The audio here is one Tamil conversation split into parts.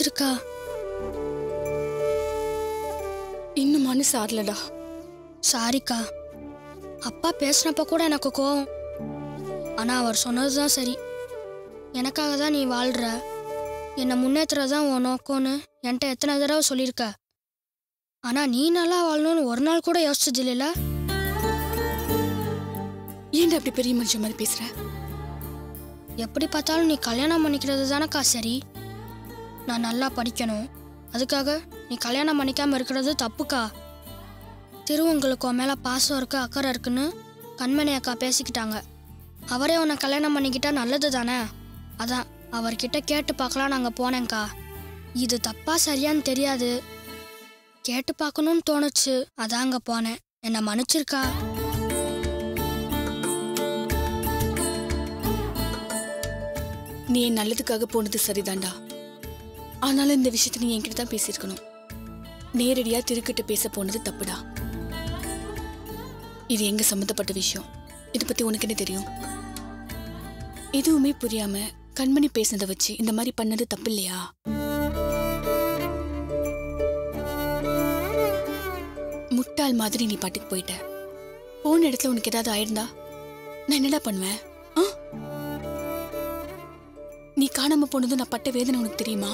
மன்னிச்சிருக்கா இன்னும் மனசு ஆறலடா சாரிக்கா அப்பா பேசினப்ப கூட எனக்கு கோவம் ஆனா அவர் சொன்னதுதான் சரி எனக்காக தான் நீ வாழ்ற என்னை முன்னேற்றுறதான் உன் நோக்கம்னு என்கிட்ட எத்தனை தடவை சொல்லியிருக்க ஆனா நீ நல்லா வாழணும்னு ஒரு நாள் கூட யோசிச்சது இல்லைல்ல ஏன்டா அப்படி பெரிய மனுஷன் மாதிரி பேசுற எப்படி பார்த்தாலும் நீ கல்யாணம் பண்ணிக்கிறது தானக்கா சரி நான் நல்லா படிக்கணும் அதுக்காக நீ கல்யாணம் பண்ணிக்காம இருக்கிறது தப்புக்கா திருவங்களுக்கு உன் மேலே பாசம் இருக்கு அக்கறை இருக்குன்னு கண்மணி அக்கா பேசிக்கிட்டாங்க அவரே உன்னை கல்யாணம் பண்ணிக்கிட்டா நல்லது தானே அதான் அவர்கிட்ட கேட்டு பார்க்கலாம் நாங்கள் போனேங்க்கா இது தப்பா சரியான்னு தெரியாது கேட்டு பார்க்கணும்னு தோணுச்சு அதான் அங்கே போனேன் என்னை மன்னிச்சிருக்கா நீ என் நல்லதுக்காக போனது சரிதான்டா ஆனாலும் இந்த விஷயத்தை நீ என்கிட்ட தான் பேசியிருக்கணும் நேரடியா திருக்கிட்ட பேச போனது தப்புடா இது எங்க சம்மந்தப்பட்ட விஷயம் இதை பத்தி உனக்கு என்ன தெரியும் எதுவுமே புரியாம கண்மணி பேசுனதை வச்சு இந்த மாதிரி பண்ணது தப்பு இல்லையா முட்டாள் மாதிரி நீ பாட்டுக்கு போயிட்ட போன இடத்துல உனக்கு ஏதாவது ஆயிருந்தா நான் என்னடா பண்ணுவேன் ஆ நீ காணாம போனது நான் பட்ட வேதனை உனக்கு தெரியுமா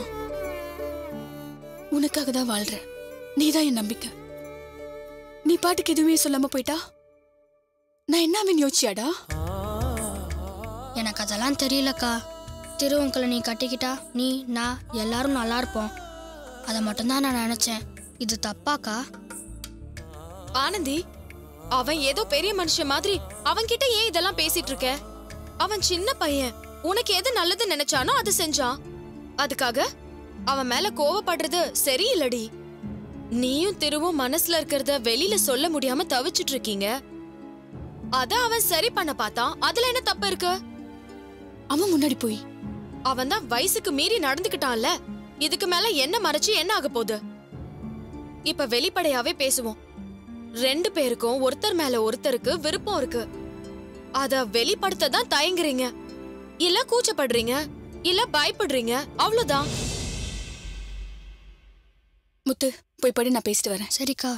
உனக்காக தான் வாழ்றேன் நீதான் என் நம்பிக்கை நீ பாட்டுக்கு எதுவுமே சொல்லாம போயிட்டா நான் என்ன அவன் யோசிச்சியாடா எனக்கு அதெல்லாம் தெரியலக்கா திருவங்களை நீ கட்டிக்கிட்டா நீ நான் எல்லாரும் நல்லா இருப்போம் அதை மட்டும்தான் நான் நினச்சேன் இது தப்பாக்கா ஆனந்தி அவன் ஏதோ பெரிய மனுஷன் மாதிரி அவன்கிட்ட ஏன் இதெல்லாம் பேசிட்டு இருக்க அவன் சின்ன பையன் உனக்கு எது நல்லது நினைச்சானோ அது செஞ்சான் அதுக்காக அவன் மேல கோவப்படுறது சரியில்லடி நீயும் திருவும் மனசுல இருக்கிறத வெளியில சொல்ல முடியாம தவிச்சிட்டு இருக்கீங்க அத அவன் சரி பண்ண பார்த்தான் அதுல என்ன தப்பு இருக்கு அவன் முன்னாடி போய் அவன் தான் வயசுக்கு மீறி நடந்துக்கிட்டான்ல இதுக்கு மேல என்ன மறைச்சு என்ன ஆக போகுது இப்ப வெளிப்படையாவே பேசுவோம் ரெண்டு பேருக்கும் ஒருத்தர் மேல ஒருத்தருக்கு விருப்பம் இருக்கு அத வெளிப்படுத்த தான் தயங்குறீங்க இல்ல கூச்சப்படுறீங்க இல்ல பயப்படுறீங்க அவ்வளவுதான் முத்து போய் படி நான் பேசிட்டு வரேன் சரிக்கா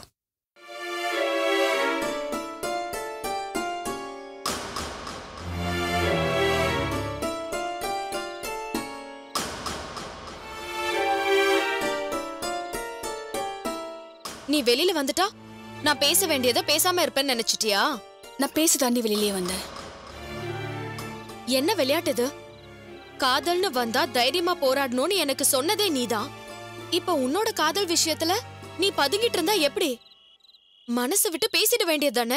நீ வெளியில வந்துட்டா நான் பேச வேண்டியத பேசாம இருப்பேன்னு நினைச்சிட்டியா நான் பேச தாண்டி வெளியிலேயே வந்தேன் என்ன விளையாட்டு இது காதல்னு வந்தா தைரியமா போராடணும்னு எனக்கு சொன்னதே நீதான் இப்ப உன்னோட காதல் விஷயத்துல நீ பதுங்கிட்டு இருந்தா எப்படி மனசு விட்டு பேசிட வேண்டியது தானே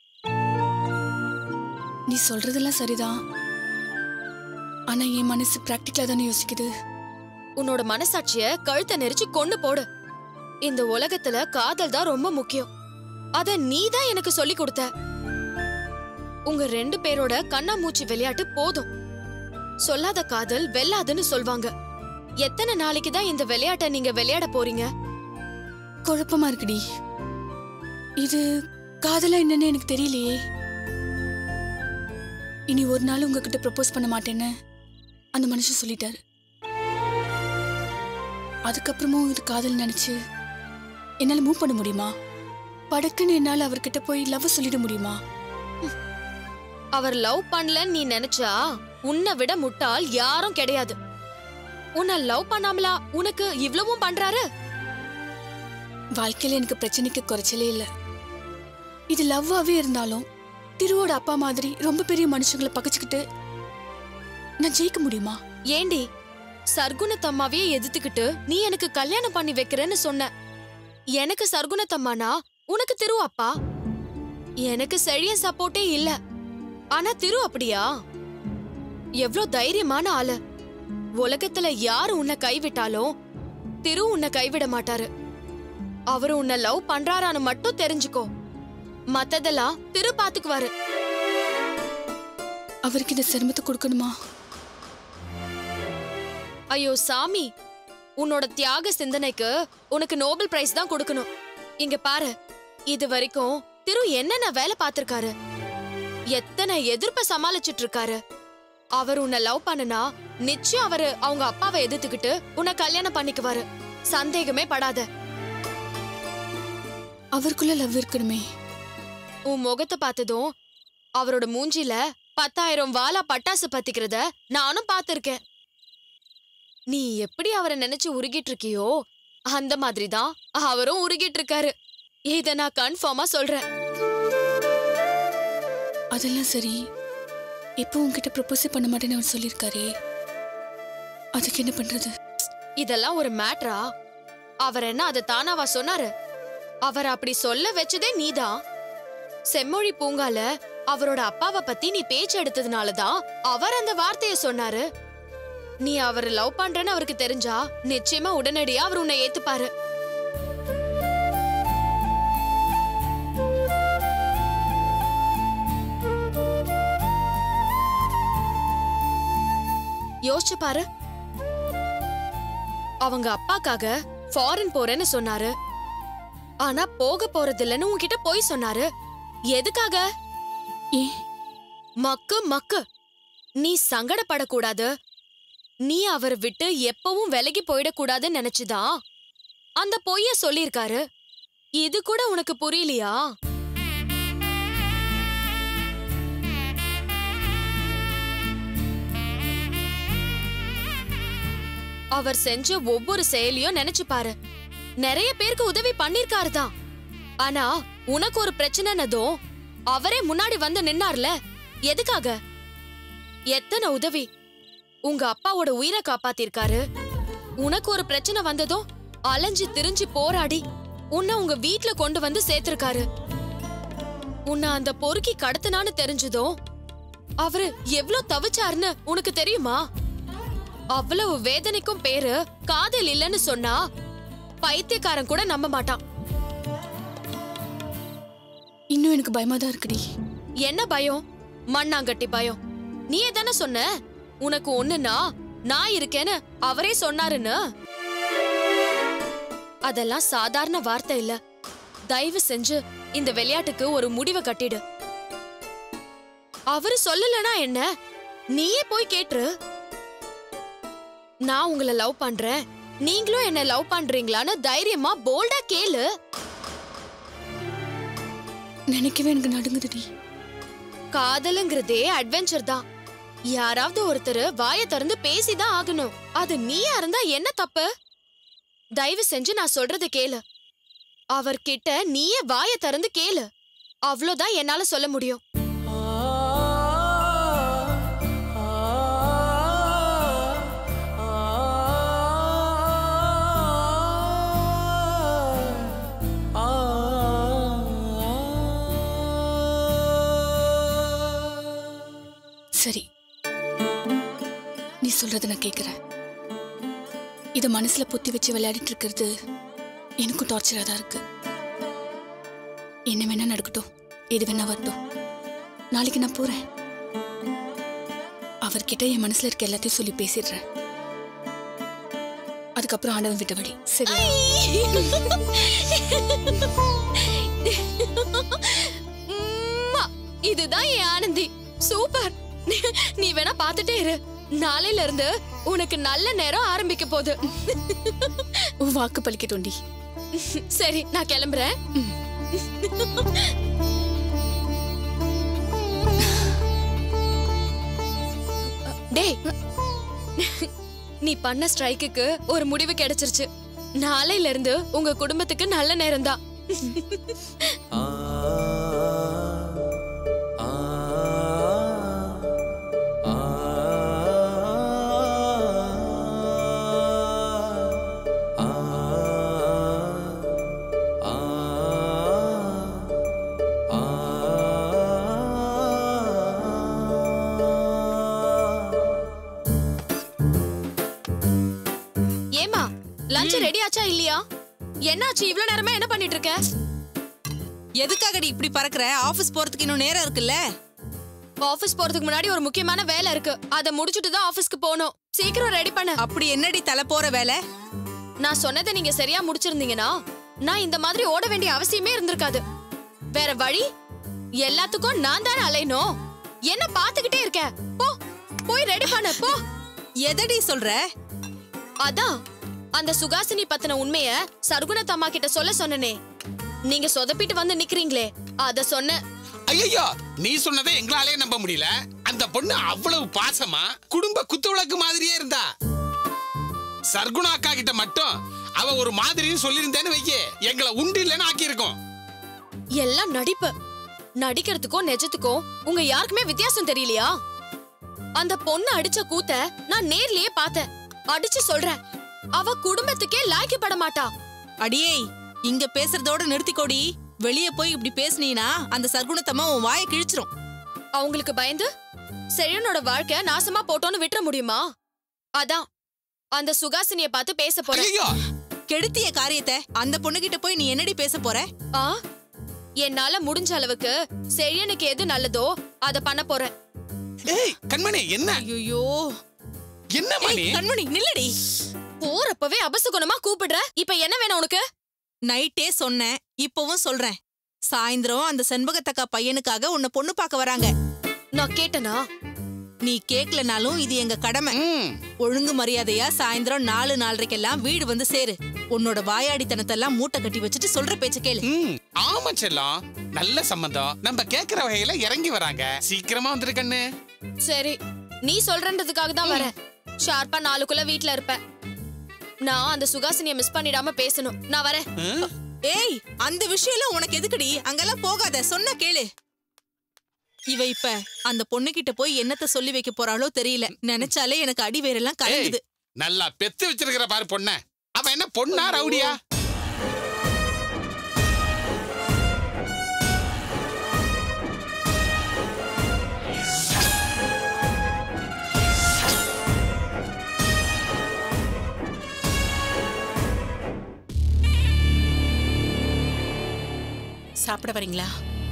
நீ சொல்றதெல்லாம் சரிதான் ஆனா என் மனசு பிராக்டிக்கலா தானே யோசிக்குது உன்னோட மனசாட்சிய கழுத்தை நெரிச்சு கொண்டு போடு இந்த உலகத்துல காதல் தான் ரொம்ப முக்கியம் அத நீ தான் எனக்கு சொல்லி கொடுத்த உங்க ரெண்டு பேரோட கண்ணாமூச்சி விளையாட்டு போதும் சொல்லாத காதல் வெல்லாதுன்னு சொல்வாங்க எத்தனை நாளைக்கு தான் இந்த விளையாட்டை நீங்க விளையாட போறீங்க குழப்பமா இருக்குடி இது காதலா என்னன்னு எனக்கு தெரியலையே இனி ஒரு நாள் உங்ககிட்ட ப்ரப்போஸ் பண்ண மாட்டேன்னு அந்த மனுஷன் சொல்லிட்டாரு அதுக்கப்புறமும் இது காதல் நினைச்சு என்னால மூவ் பண்ண முடியுமா படக்குன்னு என்னால அவர்கிட்ட போய் லவ் சொல்லிட முடியுமா அவர் லவ் பண்ணலன்னு நீ நினைச்சா உன்னை விட முட்டாள் யாரும் கிடையாது உன்னை லவ் பண்ணாமலா உனக்கு இவ்வளவும் பண்றாரு வாழ்க்கையில எனக்கு பிரச்சனைக்கு குறைச்சலே இல்ல இது லவ்வாவே இருந்தாலும் திருவோட அப்பா மாதிரி ரொம்ப பெரிய மனுஷங்களை பகைச்சுக்கிட்டு நான் ஜெயிக்க முடியுமா ஏண்டி சர்க்குணத்தம்மாவையே எதிர்த்துக்கிட்டு நீ எனக்கு கல்யாணம் பண்ணி வைக்கிறேன்னு சொன்ன எனக்கு சர்க்குணத்தம்மானா உனக்கு திரு அப்பா எனக்கு செழிய சப்போர்ட்டே இல்ல ஆனா திரு அப்படியா எவ்ளோ தைரியமான ஆளு உலகத்துல யாரு உன்னை கைவிட்டாலும் திரு உன்னை கைவிட மாட்டாரு அவரு உன்னை லவ் பண்றாரான்னு மட்டும் தெரிஞ்சுக்கோ மத்ததெல்லாம் திரு பாத்துக்குவாரு அவருக்கு இந்த சிரமத்தை கொடுக்கணுமா ஐயோ சாமி உன்னோட தியாக சிந்தனைக்கு உனக்கு நோபல் பிரைஸ் தான் கொடுக்கணும் இங்க பாரு இது வரைக்கும் திரு என்னென்ன வேலை பார்த்திருக்காரு எத்தனை எதிர்ப்ப சமாளிச்சிட்டு இருக்காரு அவர் உன்னை லவ் பண்ணுனா நிச்சயம் அவரு அவங்க அப்பாவை எதிர்த்துக்கிட்டு உன்னை கல்யாணம் பண்ணிக்குவாரு சந்தேகமே படாத அவருக்குள்ள லவ் இருக்கணுமே உன் முகத்தை பார்த்ததும் அவரோட மூஞ்சில பத்தாயிரம் வாலா பட்டாசு பத்திக்கிறத நானும் பார்த்திருக்கேன் நீ எப்படி அவரை நினைச்சு உருகிட்டு இருக்கியோ அந்த மாதிரி தான் அவரும் உருகிட்டு இருக்காரு இத நான் கன்ஃபார்மா சொல்றேன் அதெல்லாம் சரி எப்போ உன்கிட்ட ப்ரப்போஸே பண்ண மாட்டேன்னு அவர் சொல்லியிருக்காரே அதுக்கு என்ன பண்றது இதெல்லாம் ஒரு மேட்ரா அவர் என்ன அதை தானாவா சொன்னாரு அவர் அப்படி சொல்ல வச்சதே நீதான் செம்மொழி பூங்கால அவரோட அப்பாவை பத்தி நீ பேச்சு எடுத்ததுனால தான் அவர் அந்த வார்த்தைய சொன்னாரு நீ அவர் லவ் பண்றேன்னு அவருக்கு தெரிஞ்சா நிச்சயமா உடனடியா அவர் உன்னை ஏத்துப்பாரு யோசிச்சு பாரு அவங்க அப்பாக்காக ஃபாரின் போறேன்னு சொன்னாரு ஆனா போக போறது இல்லைன்னு உன்கிட்ட போய் சொன்னாரு எதுக்காக ஏன் மக்கு மக்கு நீ சங்கடப்படக்கூடாது நீ அவரை விட்டு எப்பவும் விலகி போயிடக்கூடாதுன்னு நினைச்சுதான் அந்த பொய்ய சொல்லியிருக்காரு இது கூட உனக்கு புரியலையா அவர் செஞ்ச ஒவ்வொரு செயலையும் நினைச்சு பாரு நிறைய பேருக்கு உதவி பண்ணிருக்காரு தான் ஆனா உனக்கு ஒரு பிரச்சனைனதும் அவரே முன்னாடி வந்து நின்னார்ல எதுக்காக எத்தனை உதவி உங்க அப்பாவோட உயிரை காப்பாத்திருக்காரு உனக்கு ஒரு பிரச்சனை வந்ததும் அலைஞ்சு திரிஞ்சு போராடி உன்னை உங்க வீட்ல கொண்டு வந்து சேர்த்திருக்காரு உன்னை அந்த பொறுக்கி கடத்தினான்னு தெரிஞ்சதும் அவரு எவ்ளோ தவிச்சாருன்னு உனக்கு தெரியுமா அவ்வளவு வேதனைக்கும் பேரு காதல் இல்லைன்னு சொன்னா பைத்தியக்காரன் கூட நம்ப மாட்டான் இன்னும் எனக்கு பயமா தான் இருக்குடி என்ன பயம் மண்ணாங்கட்டி பயம் நீயே தானே சொன்ன உனக்கு ஒண்ணுனா நான் இருக்கேன்னு அவரே சொன்னாருன்னு அதெல்லாம் சாதாரண வார்த்தை இல்ல தயவு செஞ்சு இந்த விளையாட்டுக்கு ஒரு முடிவை கட்டிடு அவரு சொல்லலனா என்ன நீயே போய் கேட்டுரு நான் உங்களை லவ் பண்றேன் நீங்களும் என்ன லவ் பண்றீங்களான்னு தைரியமா போல்டா கேளு நினைக்கவே எனக்கு நடுங்குதுடி காதலுங்கிறதே அட்வென்ச்சர் தான் யாராவது ஒருத்தர் வாய திறந்து பேசிதான் ஆகணும் அது நீயா இருந்தா என்ன தப்பு தயவு செஞ்சு நான் சொல்றத கேளு அவர்கிட்ட நீயே வாய திறந்து கேளு அவ்வளவுதான் என்னால சொல்ல முடியும் சரி நீ சொல்றத நான் கேக்குறேன் இத மனசுல பொத்தி வச்சு விளையாடிட்டு இருக்கிறது எனக்கும் டார்ச்சரா தான் இருக்கு என்ன வேணா நடக்கட்டும் எது வேணா வரட்டும் நாளைக்கு நான் போறேன் அவர்கிட்ட என் மனசுல இருக்க எல்லாத்தையும் சொல்லி பேசிடுறேன் அதுக்கப்புறம் ஆண்டவன் விட்ட வழி சரி உம்மா, இதுதான் என் ஆனந்தி சூப்பர் நீ- நீ வேணா பாத்துட்டே இரு நாளையில இருந்து உனக்கு நல்ல நேரம் ஆரம்பிக்க போகுது உன் வாக்கு பலிக்கட்டும்டி சரி நான் கிளம்புறேன் டேய் நீ பண்ண ஸ்ட்ரைக்குக்கு ஒரு முடிவு கிடைச்சிருச்சு நாளையில இருந்து உங்க குடும்பத்துக்கு நல்ல நேரம்தான் ஏமா லஞ்ச் ரெடி ஆச்சா இல்லையா என்னாச்சு இவ்ளோ நேரமா என்ன பண்ணிட்டு இருக்க எதுக்காகடி இப்படி பறக்குற ஆபீஸ் போறதுக்கு இன்னும் நேரம் இருக்குல்ல ஆபீஸ் போறதுக்கு முன்னாடி ஒரு முக்கியமான வேலை இருக்கு அதை முடிச்சிட்டு தான் ஆபீஸ்க்கு போகணும் சீக்கிரம் ரெடி பண்ண அப்படி என்னடி தலை போற வேலை நான் சொன்னதை நீங்க சரியா முடிச்சிருந்தீங்கன்னா நான் இந்த மாதிரி ஓட வேண்டிய அவசியமே இருந்திருக்காது வேற வழி எல்லாத்துக்கும் நான் தானே அலையணும் என்ன பாத்துக்கிட்டே இருக்க போ போய் ரெடி பண்ண போ எதடி சொல்ற அதான் அந்த சுகாசினி பத்தின உண்மைய சர்க்குணத்தம்மா கிட்ட சொல்ல சொன்னனே நீங்க சொதப்பிட்டு வந்து நிக்கிறீங்களே அத சொன்ன ஐயோ நீ சொன்னதை எங்களாலே நம்ப முடியல அந்த பொண்ணு அவ்வளவு பாசமா குடும்ப குத்துவிளக்கு மாதிரியே இருந்தா சர்க்குணா அக்கா கிட்ட மட்டும் அவ ஒரு மாதிரின்னு சொல்லியிருந்தேன்னு வைக்க எங்களை உண்டு இல்லைன்னு ஆக்கியிருக்கோம் எல்லாம் நடிப்பு நடிக்கிறதுக்கும் நிஜத்துக்கும் உங்க யாருக்குமே வித்தியாசம் தெரியலையா அந்த பொண்ணு அடிச்ச கூத்த நான் நேர்லயே பார்த்தேன் அடிச்சு சொல்றேன் அவ குடும்பத்துக்கே லாய்க்கப்பட மாட்டா அடியே இங்க பேசுறதோட நிறுத்திக்கோடி வெளிய போய் இப்படி பேசுனீனா அந்த சர்க்குணத்தம்மா உன் வாயை கிழிச்சிரும் அவங்களுக்கு பயந்து செழியனோட வாழ்க்கை நாசமா போட்டோன்னு விட்டுற முடியுமா அதான் அந்த சுகாசினிய பார்த்து பேச போறேன் ஐயோ கெடுத்திய காரியத்தை அந்த பொண்ணுகிட்ட போய் நீ என்னடி பேச போற ஆ என்னால முடிஞ்ச அளவுக்கு செழியனுக்கு எது நல்லதோ அத பண்ண போறேன் ஏய் கண்மணி என்ன ஐயோ என்ன மணி கண்மணி நில்லடி போறப்பவே அபசகுணமா கூப்பிடுற இப்ப என்ன வேணும் உனக்கு நைட்டே சொன்னேன் இப்பவும் சொல்றேன் சாயந்தரம் அந்த செண்பகத்தக்கா பையனுக்காக உன்னை பொண்ணு பார்க்க வராங்க நான் கேட்டனா நீ கேக்கலனாலும் இது எங்க கடமை ம், ஒழுங்கு மரியாதையா சாயந்தரம் நாலு நாலரைக்கெல்லாம் வீடு வந்து சேரு உன்னோட வாயாடித்தனத்தெல்லாம் மூட்டை கட்டி வச்சுட்டு சொல்ற பேச்ச கேளு ம், ஆமா செல்லம் நல்ல சம்பந்தம் நம்ம கேக்குற வகையில இறங்கி வராங்க சீக்கிரமா வந்துரு கண்ணு சரி நீ சொல்றன்றதுக்காக தான் வரேன் ஷார்ப்பா நாலுக்குள்ள வீட்ல இருப்பேன் நான் அந்த சுகாசினிய மிஸ் பண்ணிடாம பேசணும் நான் வரேன் ம், ஏய் அந்த விஷயம்லாம் உனக்கு எதுக்குடி அங்கெல்லாம் போகாத சொன்னா கேளு இவ இப்ப அந்த பொண்ணுகிட்ட போய் என்னத்த சொல்லி வைக்க போறாளோ தெரியல நினைச்சாலே எனக்கு அடி வேறெல்லாம் கலங்குது நல்லா பெத்து வச்சிருக்கிற பாரு பொண்ண அவ என்ன பொண்ணா ரவுடியா சாப்பிட வரீங்களா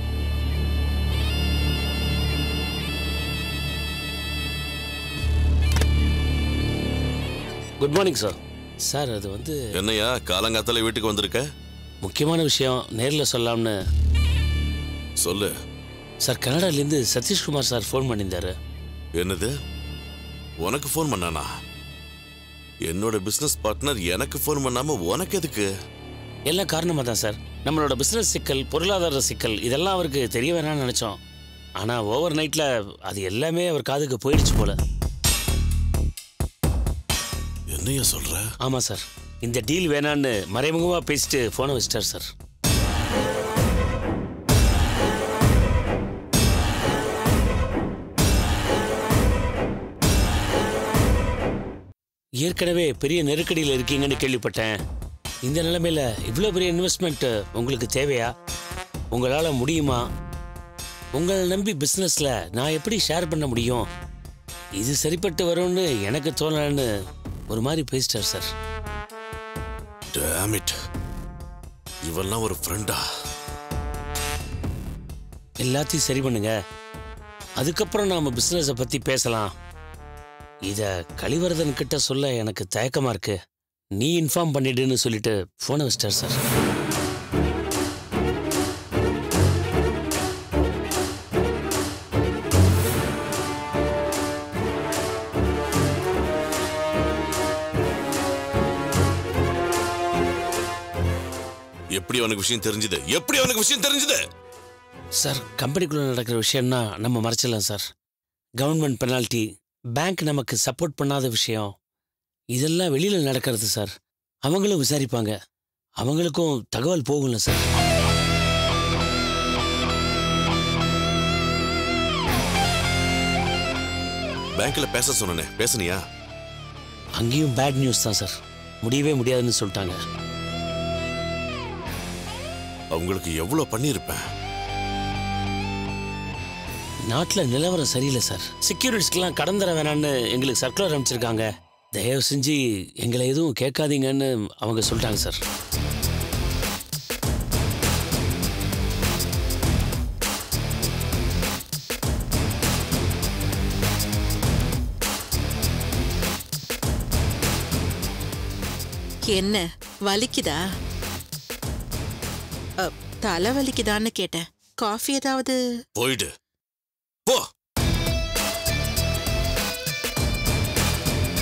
குட் மார்னிங் சார் சார் அது வந்து என்னையா காலங்காத்தால வீட்டுக்கு வந்திருக்க முக்கியமான விஷயம் நேரில் சொல்லலாம்னு சொல்லு சார் கனடாலேருந்து சதீஷ்குமார் சார் ஃபோன் பண்ணியிருந்தாரு என்னது உனக்கு ஃபோன் பண்ணானா என்னோட பிசினஸ் பார்ட்னர் எனக்கு ஃபோன் பண்ணாம உனக்கு எதுக்கு எல்லாம் காரணமாக தான் சார் நம்மளோட பிஸ்னஸ் சிக்கல் பொருளாதார சிக்கல் இதெல்லாம் அவருக்கு தெரிய வேணாம்னு நினச்சோம் ஆனால் ஓவர் நைட்டில் அது எல்லாமே அவர் காதுக்கு போயிடுச்சு போல என்னையா சொல்ற ஆமாம் சார் இந்த டீல் வேணான்னு மறைமுகமாக பேசிட்டு ஃபோனை வச்சிட்டார் சார் ஏற்கனவே பெரிய நெருக்கடியில் இருக்கீங்கன்னு கேள்விப்பட்டேன் இந்த நிலைமையில இவ்வளோ பெரிய இன்வெஸ்ட்மெண்ட் உங்களுக்கு தேவையா உங்களால் முடியுமா உங்களை நம்பி பிஸ்னஸில் நான் எப்படி ஷேர் பண்ண முடியும் இது சரிப்பட்டு வரும்னு எனக்கு தோணலன்னு ஒரு மாதிரி பேசிட்டார் சார் Damn it. இவெல்லாம் ஒரு ஃப்ரெண்டா எல்லாத்தையும் சரி பண்ணுங்க அதுக்கப்புறம் நாம பிசினஸை பத்தி பேசலாம் இத கலிவரதன் கிட்ட சொல்ல எனக்கு தயக்கமா இருக்கு நீ இன்ஃபார்ம் பண்ணிடுன்னு சொல்லிட்டு போனை வச்சிட்டார் சார் எப்படி அவனுக்கு விஷயம் தெரிஞ்சது எப்படி அவனுக்கு விஷயம் தெரிஞ்சது சார் கம்பெனிக்குள்ள நடக்கிற விஷயம்னா நம்ம மறைச்சிடலாம் சார் கவர்மெண்ட் பெனால்ட்டி பேங்க் நமக்கு சப்போர்ட் பண்ணாத விஷயம் இதெல்லாம் வெளியில நடக்கிறது சார் அவங்களும் விசாரிப்பாங்க அவங்களுக்கும் தகவல் போகும்ல சார் பேங்க்ல பேச சொன்னனே பேசுனியா அங்கேயும் பேட் நியூஸ் தான் சார் முடியவே முடியாதுன்னு சொல்லிட்டாங்க அவங்களுக்கு எவ்வளவு பண்ணியிருப்பேன் நாட்டில் நிலவரம் சரியில்லை சார் செக்யூரிட்டிஸ்க்கெல்லாம் கடன் தர வேணான்னு எங்களுக்கு சர்க்குலர் அனுப்பிச்சிருக்காங்க தயவு செஞ்சு எங்களை எதுவும் கேட்காதீங்கன்னு அவங்க சொல்லிட்டாங்க சார் என்ன வலிக்குதா அ, தலை வலிக்குதான்னு கேட்டேன் காஃபி ஏதாவது போயிடு போ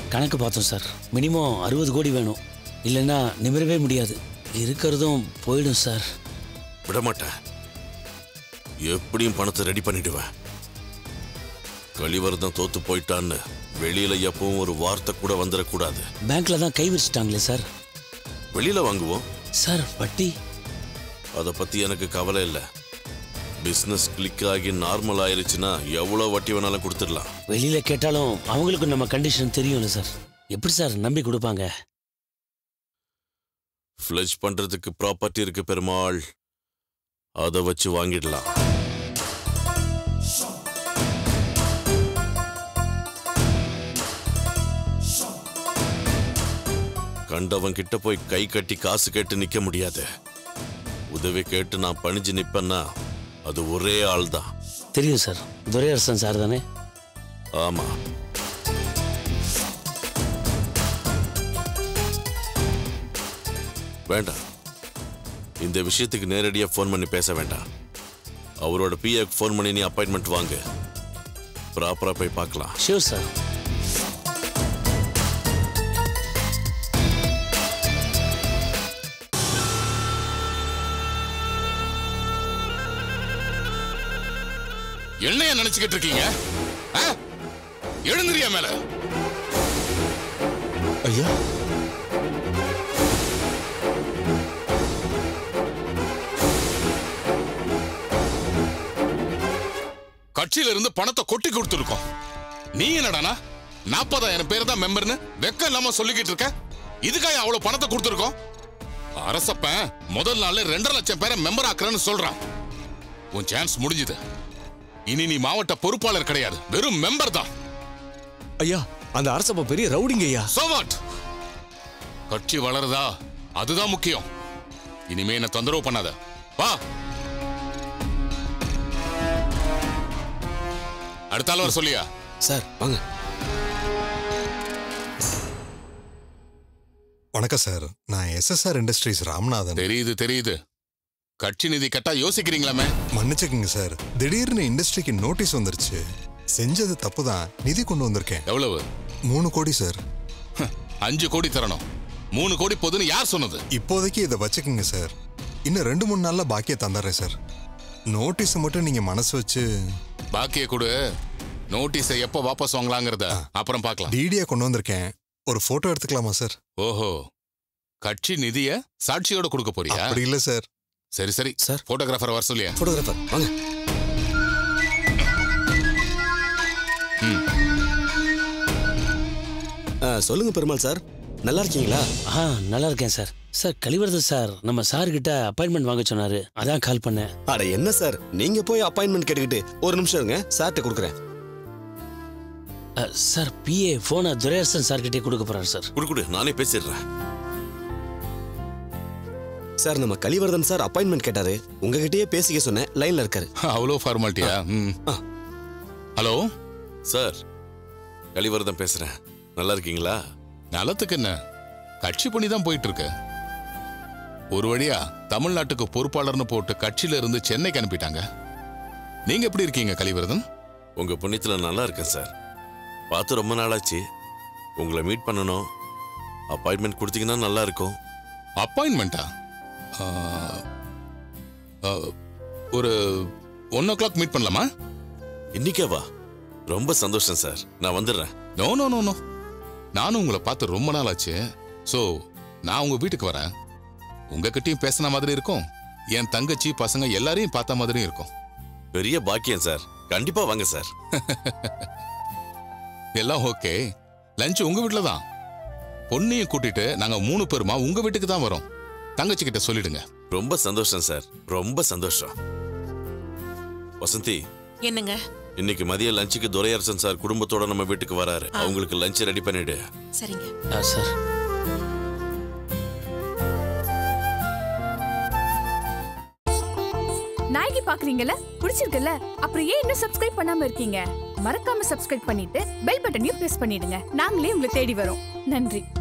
கணக்கு பார்த்தோம் சார் மினிமம் அறுபது கோடி வேணும் இல்லைன்னா நிமிரவே முடியாது இருக்கிறதும் போயிடும் சார் விட மாட்டேன் எப்படியும் பணத்தை ரெடி பண்ணிடுவேன் கழிவர்தம் தோத்து போயிட்டான்னு வெளியில எப்பவும் ஒரு வார்த்தை கூட வந்துடக்கூடாது பேங்க்ல தான் கை வச்சுட்டாங்களே சார் வெளியில வாங்குவோம் சார் வட்டி அதை பத்தி எனக்கு கவலை இல்லை பிசினஸ் கிளிக் ஆகி நார்மல் ஆயிருச்சுன்னா எவ்வளவு வட்டி வேணாலும் கொடுத்துடலாம் வெளியில கேட்டாலும் அவங்களுக்கும் நம்ம கண்டிஷன் தெரியும்ல சார் எப்படி சார் நம்பி கொடுப்பாங்க ஃப்ளெஜ் பண்றதுக்கு ப்ராப்பர்ட்டி இருக்கு பெருமாள் அதை வச்சு வாங்கிடலாம் கண்டவன் கிட்ட போய் கை கட்டி காசு கேட்டு நிக்க முடியாது உதவி கேட்டு நான் பணிஞ்சு நிப்பேன்னா அது ஒரே ஆள் தான் தெரியும் சார் துரையரசன் சார் தானே ஆமா வேண்டாம் இந்த விஷயத்துக்கு நேரடியா ஃபோன் பண்ணி பேச வேண்டாம் அவரோட பிஏக்கு ஃபோன் பண்ணி நீ அப்பாயின்மெண்ட் வாங்கு ப்ராப்பரா போய் பார்க்கலாம் ஷியோர் சார் என்னைய நினைச்சுக்கிட்டு இருக்கீங்க ஆ? எழுந்திரியா மேல ஐயா கட்சியில இருந்து பணத்தை கொட்டி கொடுத்துருக்கோம் நீ என்னடானா நாற்பதாயிரம் பேர் தான் மெம்பர்னு வெக்கம் இல்லாம சொல்லிக்கிட்டு இருக்க இதுக்காக அவ்வளவு பணத்தை கொடுத்துருக்கோம் அரசப்பன் முதல் நாள்ல ரெண்டரை லட்சம் பேரை மெம்பர் ஆக்குறேன்னு சொல்றான் உன் சான்ஸ் முடிஞ்சுது இனி நீ மாவட்ட பொறுப்பாளர் கிடையாது வெறும் மெம்பர் தான் ஐயா அந்த அரசப்ப பெரிய ரவுடிங்க ஐயா So what? கட்சி வளருதா அதுதான் முக்கியம் இனிமே என்ன தொந்தரவு பண்ணாத வா அடுத்த ஆள் வர சொல்லியா சார் வாங்க வணக்கம் சார் நான் எஸ்எஸ்ஆர் இண்டஸ்ட்ரீஸ் ராமநாதன் தெரியுது தெரியுது கட்சி நிதி கட்டா யோசிக்கிறீங்களாமே மன்னிச்சுக்கோங்க சார் திடீர்னு இண்டஸ்ட்ரிக்கு நோட்டீஸ் வந்துருச்சு செஞ்சது தப்பு தான் நிதி கொண்டு வந்திருக்கேன் எவ்வளவு மூணு கோடி சார் அஞ்சு கோடி தரணும் மூணு கோடி போதுன்னு யார் சொன்னது இப்போதைக்கு இதை வச்சுக்கோங்க சார் இன்னும் ரெண்டு மூணு நாள்ல பாக்கிய தந்துடுறேன் சார் நோட்டீஸ் மட்டும் நீங்க மனசு வச்சு பாக்கிய கொடு நோட்டீஸை எப்போ வாபஸ் வாங்கலாங்கிறத அப்புறம் பார்க்கலாம் டிடியா கொண்டு வந்திருக்கேன் ஒரு போட்டோ எடுத்துக்கலாமா சார் ஓஹோ கட்சி நிதிய சாட்சியோட கொடுக்க போறியா அப்படி இல்ல சார் சரி சரி சார். போட்டோகிராஃபர் வர சொல்லியா போட்டோகிராஃபர் வாங்க ஆ, சொல்லுங்க பெருமாள் சார் நல்லா இருக்கீங்களா ஆ நல்லா இருக்கேன் சார் சார் கலிவரதன் சார் நம்ம சார் கிட்ட அப்பாயின்மெண்ட் வாங்க சொன்னாரு அதான் கால் பண்ணேன் அட என்ன சார் நீங்க போய் அப்பாயின்மெண்ட் கேட்டுக்கிட்டு ஒரு நிமிஷம் இருங்க சார்கிட்ட கொடுக்குறேன் அ, சார் பிஏ போனை துரையரசன் சார் கிட்டே கொடுக்க போறாரு சார் குடு குடு நானே பேசிடுறேன் சார் நம்ம கலிவர்தன் சார் அப்பாயின்மெண்ட் கேட்டாரு உங்ககிட்டயே பேசிக்க சொன்னேன் லைன்ல இருக்காரு அவ்வளோ ஃபார்மாலிட்டியா ம் ஆ. ஹலோ சார் கலிவரதம் பேசுறேன் நல்லா இருக்கீங்களா நலத்துக்கு என்ன கட்சி பண்ணி தான் போயிட்டு இருக்கு ஒரு வழியா தமிழ்நாட்டுக்கு பொறுப்பாளர்னு போட்டு கட்சியில இருந்து சென்னைக்கு அனுப்பிட்டாங்க நீங்க எப்படி இருக்கீங்க கலிவரதன் உங்க புண்ணியத்துல நல்லா இருக்கேன் சார் பார்த்து ரொம்ப நாளாச்சு உங்களை மீட் பண்ணணும் அப்பாயின்மெண்ட் கொடுத்தீங்கன்னா நல்லா இருக்கும் அப்பாயின்மெண்ட்டா ஒரு ஒன் ஓ கிளாக் மீட் பண்ணலாமா இன்னைக்கே வா ரொம்ப சந்தோஷம் சார் நான் வந்துடுறேன் நோ நோ நோ நோ நானும் உங்களை பார்த்து ரொம்ப நாள் ஆச்சு ஸோ நான் உங்க வீட்டுக்கு வரேன் உங்ககிட்டயும் பேசின மாதிரி இருக்கும் என் தங்கச்சி பசங்க எல்லாரையும் பார்த்த மாதிரியும் இருக்கும் பெரிய பாக்கியம் சார் கண்டிப்பா வாங்க சார் எல்லாம் ஓகே லஞ்ச் உங்க வீட்டில் தான் பொண்ணையும் கூட்டிட்டு நாங்க மூணு பேருமா உங்க வீட்டுக்கு தான் வரோம் தங்கச்சி கிட்ட சொல்லிடுங்க ரொம்ப சந்தோஷம் சார் ரொம்ப சந்தோஷம் வசந்தி என்னங்க இன்னைக்கு மதிய லஞ்சுக்கு துரையரசன் சார் குடும்பத்தோட நம்ம வீட்டுக்கு வராரு அவங்களுக்கு லஞ்ச் ரெடி பண்ணிடு சரிங்க ஆ, சார் நாயகி பாக்குறீங்கல்ல பிடிச்சிருக்குல்ல அப்புறம் ஏன் இன்னும் சப்ஸ்கிரைப் பண்ணாம இருக்கீங்க மறக்காம சப்ஸ்கிரைப் பண்ணிட்டு பெல் பட்டனையும் பிரஸ் பண்ணிடுங்க நாங்களே உங்களை தேடி வரோம் நன்றி